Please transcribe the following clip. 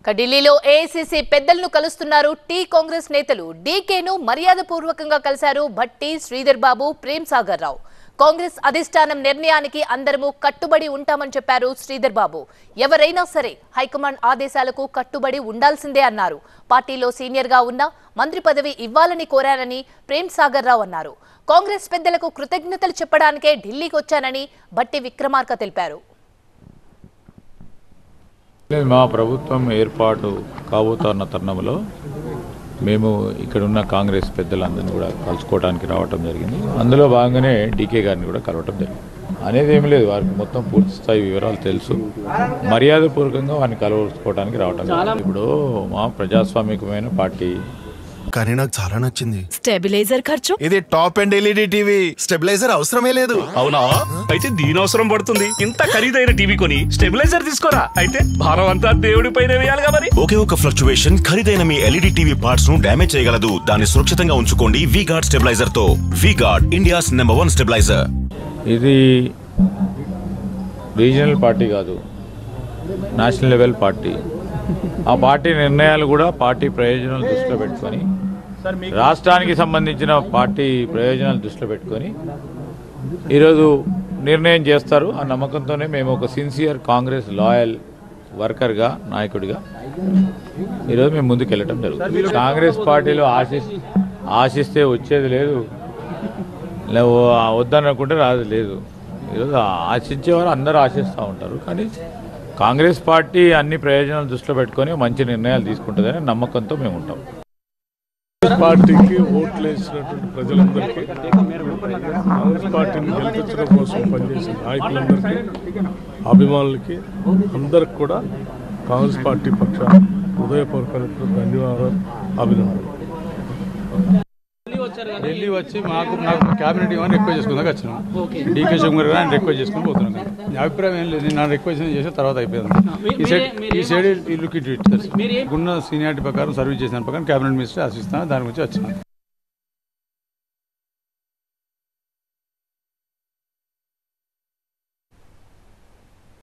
ఇక ఢిల్లీలో ఏఐసీసీ పెద్దలను కలుస్తున్నారు టీ కాంగ్రెస్ నేతలు డీకేను మర్యాదపూర్వకంగా కలిశారు భట్టి శ్రీధర్ బాబు ప్రేమ్ సాగర్ రావు కాంగ్రెస్ అధిష్టానం నిర్ణయానికి అందరము కట్టుబడి ఉంటామని చెప్పారు శ్రీధర్ బాబు ఎవరైనా సరే హైకమాండ్ ఆదేశాలకు కట్టుబడి ఉండాల్సిందే అన్నారు పార్టీలో సీనియర్ గా ఉన్న మంత్రి పదవి ఇవ్వాలని కోరారని ప్రేమ్ సాగర్ రావు అన్నారు కాంగ్రెస్ పెద్దలకు కృతజ్ఞతలు చెప్పడానికే ఢిల్లీకి వచ్చానని భట్టి విక్రమార్క తెలిపారు లేదు, మా ప్రభుత్వం ఏర్పాటు కాబోతున్న తరుణంలో మేము ఇక్కడ ఉన్న కాంగ్రెస్ పెద్దలందరినీ కూడా కలుసుకోవడానికి రావటం జరిగింది అందులో భాగంగానే డీకే గారిని కూడా కలవటం జరిగింది అనేది ఏమి లేదు వారికి మొత్తం పూర్తి స్థాయి వివరాలు తెలుసు మర్యాదపూర్వకంగా వారిని కలుసుకోవడానికి రావటం జరిగింది ఇప్పుడు మా ప్రజాస్వామికమైన పార్టీ కానీ నాకు చాలా నచ్చింది స్టెబిలైజర్ ఖర్చు ఇది top and LED TV stabiliser అవసరమే లేదు అవునా అయితే దీని అవసరం పడుతుంది ఇంత ఖరీదైన టీవీ కొని స్టెబిలైజర్ తీసుకోరా అయితే భారం అంతా దేవుడి పైన వేయాలిగా మరి ఒకే ఒక ఫ్లక్చువేషన్ ఖరీదైన మీ ఎల్ఈడి టీవీ పార్ట్స్ ను డ్యామేజ్ చేయగలదు దాన్ని సురక్షితంగా ఉంచుకోండి వి గార్డ్ స్టెబిలైజర్ తో V guard India's number one stabiliser ఇది రీజనల్ పార్టీ కాదు నేషనల్ లెవెల్ పార్టీ ఆ పార్టీ నిర్ణయాలు కూడా పార్టీ ప్రయోజనాలు దృష్టిలో పెట్టుకొని రాష్ట్రానికి సంబంధించిన పార్టీ ప్రయోజనాలు దృష్టిలో పెట్టుకొని ఈరోజు నిర్ణయం చేస్తారు ఆ నమ్మకంతోనే మేము ఒక సిన్సియర్ కాంగ్రెస్ లాయల్ వర్కర్గా నాయకుడిగా ఈరోజు మేము ముందుకు వెళ్ళటం జరుగుతుంది కాంగ్రెస్ పార్టీలో ఆశిస్ ఆశిస్తే వచ్చేది లేదు లేవు వద్దనుకుంటే రాదు లేదు ఈరోజు ఆశించేవారు అందరూ ఆశిస్తూ ఉంటారు కానీ కాంగ్రెస్ పార్టీ అన్ని ప్రయోజనాలు దృష్టిలో పెట్టుకొని మంచి నిర్ణయాలు తీసుకుంటుందని నమ్మకంతో మేము ఉంటాం కాంగ్రెస్ పార్టీకి ఓట్లు వేసినటువంటి ప్రజలందరికీ కాంగ్రెస్ పార్టీని గెలిపించడం కోసం పనిచేసిన నాయకులందరికీ అభిమానులకి అందరికి కూడా కాంగ్రెస్ పార్టీ పక్షాన హృదయపూర్వకమైనటువంటి ధన్యవాదాలు అభినందనలు ఢిల్లీ వచ్చి మాకు నాకు క్యాబినెట్ ఇవ్వని రిక్వెస్ట్ చేసుకుందాక వచ్చినాం డీకే శివకుమార్ గారు రిక్వెస్ట్ చేసుకుని పోతున్నాను నా అభిప్రాయం ఏం లేదు నేను రిక్వెస్ట్ చేసిన తర్వాత అయిపోయింది ఈ సైడ్ ఈ సైడ్ ఈ లుక్ ఇట్ గున్న సీనియారిటీ ప్రకారం సర్వీస్ చేసిన ప్రకారం క్యాబినెట్ మినిస్టర్ ఆశిస్తాను దాని గురించి వచ్చినాను